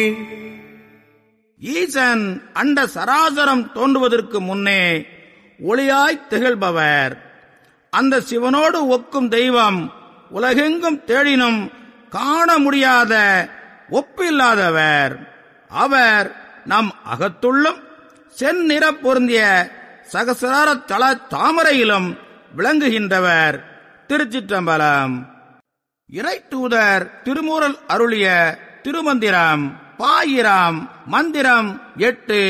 ஈசன் அண்ட சராசரம் தோன்றுவதற்கு முன்னே ஒளியாய் திகழ்பவர் அந்த சிவனோடு ஒக்கும் தெய்வம் உலகெங்கும் தேடினும் காண முடியாத ஒப்பில்லாதவர் அவர் நம் அகத்துள்ளும் செந்நிற பொருந்திய சகசிரார தல தாமரையிலும் விளங்குகின்றவர் திருச்சிற்றம்பலம் இறை தூதர் திருமூரல் அருளிய திருமந்திரம் பாயிரம் மந்திரம் எட்டு